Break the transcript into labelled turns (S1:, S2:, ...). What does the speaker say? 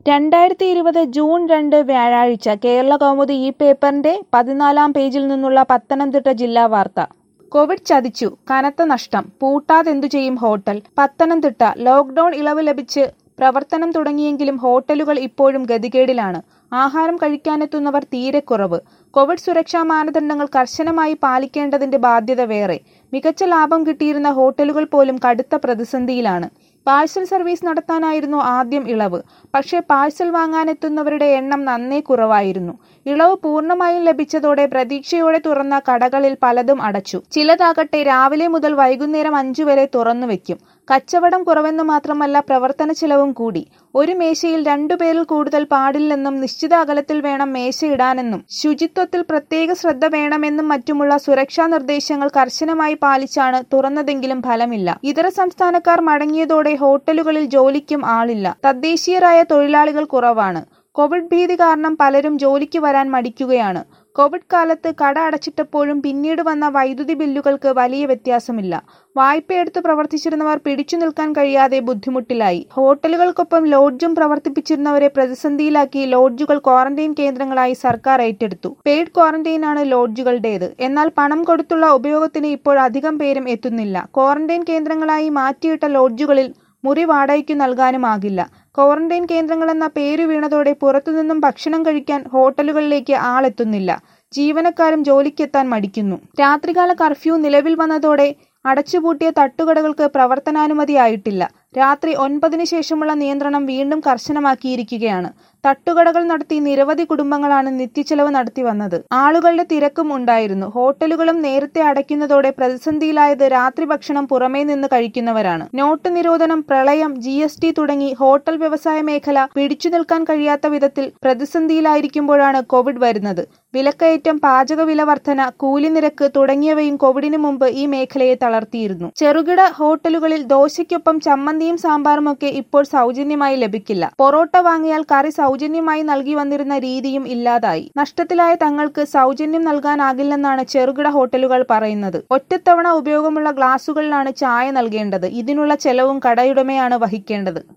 S1: രണ്ടായിരത്തി ഇരുപത് ജൂൺ രണ്ട് വ്യാഴാഴ്ച കേരളകൗമുദി ഈ പേപ്പറിന്റെ പതിനാലാം പേജിൽ നിന്നുള്ള പത്തനംതിട്ട ജില്ലാ വാർത്ത കോവിഡ് ചതിച്ചു കനത്ത നഷ്ടം പൂട്ടാതെന്തു ചെയ്യും ഹോട്ടൽ പത്തനംതിട്ട ലോക്ഡൌൺ ഇളവ് ലഭിച്ച് പ്രവർത്തനം തുടങ്ങിയെങ്കിലും ഹോട്ടലുകൾ ഇപ്പോഴും ഗതികേടിലാണ് ആഹാരം കഴിക്കാനെത്തുന്നവർ തീരെ കുറവ് കോവിഡ് സുരക്ഷാ മാനദണ്ഡങ്ങൾ കർശനമായി പാലിക്കേണ്ടതിന്റെ ബാധ്യത വേറെ മികച്ച ലാഭം കിട്ടിയിരുന്ന ഹോട്ടലുകൾ പോലും കടുത്ത പ്രതിസന്ധിയിലാണ് പാഴ്സൽ സർവീസ് നടത്താനായിരുന്നു ആദ്യം ഇളവ് പക്ഷേ പാഴ്സൽ വാങ്ങാനെത്തുന്നവരുടെ എണ്ണം നന്നേ കുറവായിരുന്നു ഇളവ് പൂർണ്ണമായും ലഭിച്ചതോടെ പ്രതീക്ഷയോടെ തുറന്ന കടകളിൽ പലതും അടച്ചു ചിലതാകട്ടെ രാവിലെ മുതൽ വൈകുന്നേരം അഞ്ചു വരെ തുറന്നു വെക്കും കച്ചവടം കുറവെന്ന് മാത്രമല്ല പ്രവർത്തന ചെലവും കൂടി ഒരു മേശയിൽ രണ്ടുപേരിൽ കൂടുതൽ പാടില്ലെന്നും നിശ്ചിത അകലത്തിൽ വേണം മേശയിടാനെന്നും ശുചിത്വത്തിൽ പ്രത്യേക ശ്രദ്ധ വേണമെന്നും മറ്റുമുള്ള സുരക്ഷാ നിർദ്ദേശങ്ങൾ കർശനമായി പാലിച്ചാണ് തുറന്നതെങ്കിലും ഫലമില്ല ഇതര സംസ്ഥാനക്കാർ മടങ്ങിയതോടെ ഹോട്ടലുകളിൽ ജോലിക്കും ആളില്ല തദ്ദേശീയരായ തൊഴിലാളികൾ കുറവാണ് കോവിഡ് ഭീതി കാരണം പലരും ജോലിക്ക് വരാൻ മടിക്കുകയാണ് കോവിഡ് കാലത്ത് കട അടച്ചിട്ടപ്പോഴും പിന്നീട് വന്ന വൈദ്യുതി ബില്ലുകൾക്ക് വലിയ വ്യത്യാസമില്ല വായ്പയെടുത്ത് പ്രവർത്തിച്ചിരുന്നവർ പിടിച്ചു നിൽക്കാൻ കഴിയാതെ ബുദ്ധിമുട്ടിലായി ഹോട്ടലുകൾക്കൊപ്പം ലോഡ്ജും പ്രവർത്തിപ്പിച്ചിരുന്നവരെ പ്രതിസന്ധിയിലാക്കി ലോഡ്ജുകൾ ക്വാറന്റൈൻ കേന്ദ്രങ്ങളായി സർക്കാർ ഏറ്റെടുത്തു പെയ്ഡ് ക്വാറന്റൈനാണ് ലോഡ്ജുകളുടേത് എന്നാൽ പണം കൊടുത്തുള്ള ഉപയോഗത്തിന് ഇപ്പോൾ അധികം പേരും എത്തുന്നില്ല ക്വാറന്റൈൻ കേന്ദ്രങ്ങളായി മാറ്റിയിട്ട ലോഡ്ജുകളിൽ മുറി വാടകയ്ക്കു നൽകാനുമാകില്ല ക്വാറന്റൈൻ കേന്ദ്രങ്ങളെന്ന പേര് വീണതോടെ പുറത്തുനിന്നും ഭക്ഷണം കഴിക്കാൻ ഹോട്ടലുകളിലേക്ക് ആളെത്തുന്നില്ല ജീവനക്കാരും ജോലിക്കെത്താൻ മടിക്കുന്നു രാത്രികാല കർഫ്യൂ നിലവിൽ വന്നതോടെ അടച്ചുപൂട്ടിയ തട്ടുകടകൾക്ക് പ്രവർത്തനാനുമതിയായിട്ടില്ല രാത്രി ഒൻപതിന് ശേഷമുള്ള നിയന്ത്രണം വീണ്ടും കർശനമാക്കിയിരിക്കുകയാണ് തട്ടുകടകൾ നടത്തി നിരവധി കുടുംബങ്ങളാണ് നിത്യച്ചെലവ് നടത്തി വന്നത് ആളുകളുടെ തിരക്കും ഉണ്ടായിരുന്നു ഹോട്ടലുകളും നേരത്തെ അടയ്ക്കുന്നതോടെ പ്രതിസന്ധിയിലായത് രാത്രി ഭക്ഷണം പുറമേ നിന്ന് കഴിക്കുന്നവരാണ് നോട്ട് നിരോധനം പ്രളയം ജി തുടങ്ങി ഹോട്ടൽ വ്യവസായ മേഖല പിടിച്ചു നിൽക്കാൻ കഴിയാത്ത വിധത്തിൽ പ്രതിസന്ധിയിലായിരിക്കുമ്പോഴാണ് കോവിഡ് വരുന്നത് വിലക്കയറ്റം പാചക വില വർധന കൂലി നിരക്ക് തുടങ്ങിയവയും കോവിഡിന് മുമ്പ് ഈ മേഖലയെ തളർത്തിയിരുന്നു ചെറുകിട ഹോട്ടലുകളിൽ ദോശയ്ക്കൊപ്പം ചമ്മന്തിയും സാമ്പാറും ഒക്കെ ഇപ്പോൾ സൗജന്യമായി ലഭിക്കില്ല പൊറോട്ട വാങ്ങിയാൽ കറി സൗജന്യമായി നൽകി വന്നിരുന്ന രീതിയും ഇല്ലാതായി നഷ്ടത്തിലായ തങ്ങൾക്ക് സൗജന്യം നൽകാനാകില്ലെന്നാണ് ചെറുകിട ഹോട്ടലുകൾ പറയുന്നത് ഒറ്റത്തവണ ഉപയോഗമുള്ള ഗ്ലാസുകളിലാണ് ചായ നൽകേണ്ടത് ഇതിനുള്ള ചെലവും കടയുടമയാണ് വഹിക്കേണ്ടത്